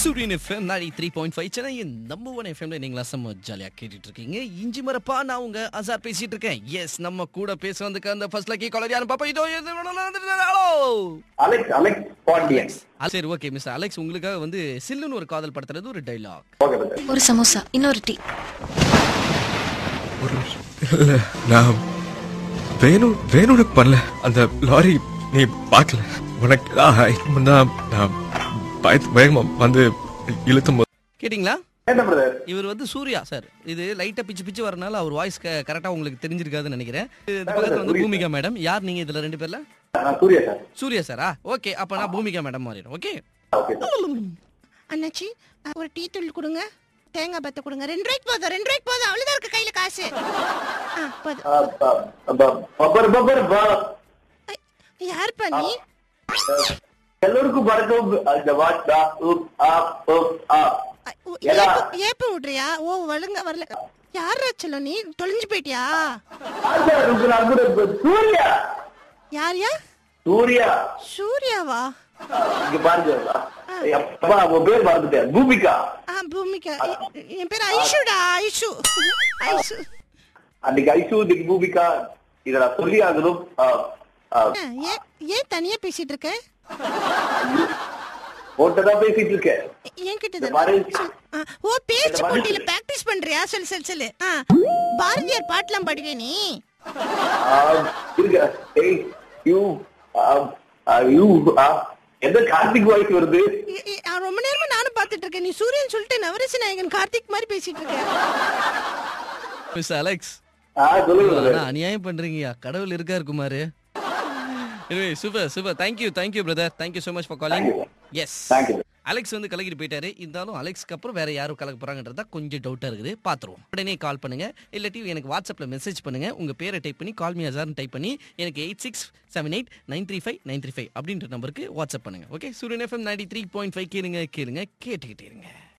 சூரியன் FM ninety three point five Chennai number one எஃப்எம்ல நீங்களா செம்ம ஜாலியா கேட்டுட்டு இருக்கீங்க இஞ்சி மரப்பா நான் உங்க அசார் பேசிட்டு இருக்கேன் எஸ் நம்ம கூட பேச வந்துக்க அந்த ஃபர்ஸ்ட் லக்கி காலர் யாரும் பாப்பா இதோ ஹலோ அலெக்ஸ் அலெக்ஸ் பாண்டியன் சரி ஓகே மிஸ்டர் அலெக்ஸ் உங்களுக்காக வந்து சில்லுன்னு ஒரு காதல் படுத்துறது ஒரு டைலாக் ஓகே பிரதர் ஒரு சமோசா இன்னொரு டீ ஒரு இல்ல நான் வேணு வேணும்னு பண்ணல அந்த லாரி நீ பார்க்கல உனக்கு நான் நான் நான் பயத்து பயமா வந்து இழுத்தும் போது கேட்டிங்களா என்ன பிரதர் இவர் வந்து சூர்யா சார் இது லைட்டா பிச்சு பிச்சு வரனால அவர் வாய்ஸ் கரெக்டா உங்களுக்கு தெரிஞ்சிருக்காதுன்னு நினைக்கிறேன் இந்த பக்கத்துல வந்து பூமிகா மேடம் யார் நீங்க இதுல ரெண்டு பேர்ல நான் சூர்யா சார் சூர்யா சாரா ஓகே அப்ப நான் பூமிகா மேடம் மாறிடும் ஓகே ஓகே சார் அண்ணாச்சி ஒரு டீ தூள் கொடுங்க தேங்காய் பத்த கொடுங்க ரெண்டு ரூபாய்க்கு போதும் ரெண்டு ரூபாய்க்கு போதும் அவ்வளவுதான் இருக்கு கையில காசு ஆ, போதும் பப்பர் பப்பர் பா ஐ, யாருப்பா நீ எல்லோருக்கும் வணக்கம் அந்த வாட்டா உப் ஆப் உப் ஆப் ஐ, ஓ, ஏடா? ஏப்ப- ஏப்ப விடுறியா ஓ வழுங்க வரல யாரா செல்லம் நீ தொலைஞ்சு போயிட்டியா சார் உங்க நான் கூட சூர்யா யார் யா சூர்யா சூர்யாவா இங்க பாருங்க அப்பா உன் பேர் மறந்துட்டேன் பூமிகா ஆ பூமிகா எ- என் பேர் ஐஷுடா ஐஷு ஐஷு அன்னைக்கு ஐசு இன்னைக்கு பூமிகா இத நான் சொல்லி ஆகணும் ஆ, ஆ, ஆ, ஏன் ஏன் தனியா பேசிட்டு இருக்க உன்கிட்ட தான் பேசிட்டு இருக்கேன் என்கிட்ட இந்த தானே? மாதிரி சொல். ஆ, ஓ பேச்சு இந்த மாதிரி போட்டியில பிராக்டிஸ் பண்றியா சொல்லு சொல்லு சொல்லு ஆ, பாரதியார் பாட்டுலாம் பாடுவே நீ ஆ, இருங்க ஏய் யூ யூ எந்த கார்த்திக் வாய்ஸ் வருது இ- இ- ஆ, ரொம்ப நேரமா நானும் பாத்துட்டு இருக்கேன் நீ சூரியன் சொல்லிட்டு நவரச நாயகன் கார்த்திக் மாதிரி பேசிட்டு இருக்க மிஸ்டர் அலெக்ஸ் ஆ சொல்லுங்க brother. ஆனா அநியாயம் பண்றீங்கயா கடவுள் இருக்காரு குமாரு எனவே super super thank you thank you brother thank you so much for calling yes Thank you. Alex வந்து கலக்கிட்டு போயிட்டாரு இருந்தாலும் அலெக்ஸ்க்கு அப்புறம் வேற யாரும் கலக்க போறாங்கன்றதா கொஞ்சம் டவுட்டா இருக்குது பாத்துருவோம் உடனே கால் பண்ணுங்க இல்லாட்டி எனக்கு வாட்ஸ்அப்ல மெசேஜ் பண்ணுங்க உங்க பேரை டைப் பண்ணி கால் மீ அசார்னு டைப் பண்ணி எனக்கு eight six seven eight nine three five nine three five அப்படின்ற நம்பருக்கு வாட்ஸ்அப் பண்ணுங்க okay Suryan FM ninety three point five கேளுங்க கேளுங்க கேட்டுக்கிட்டே இருங்க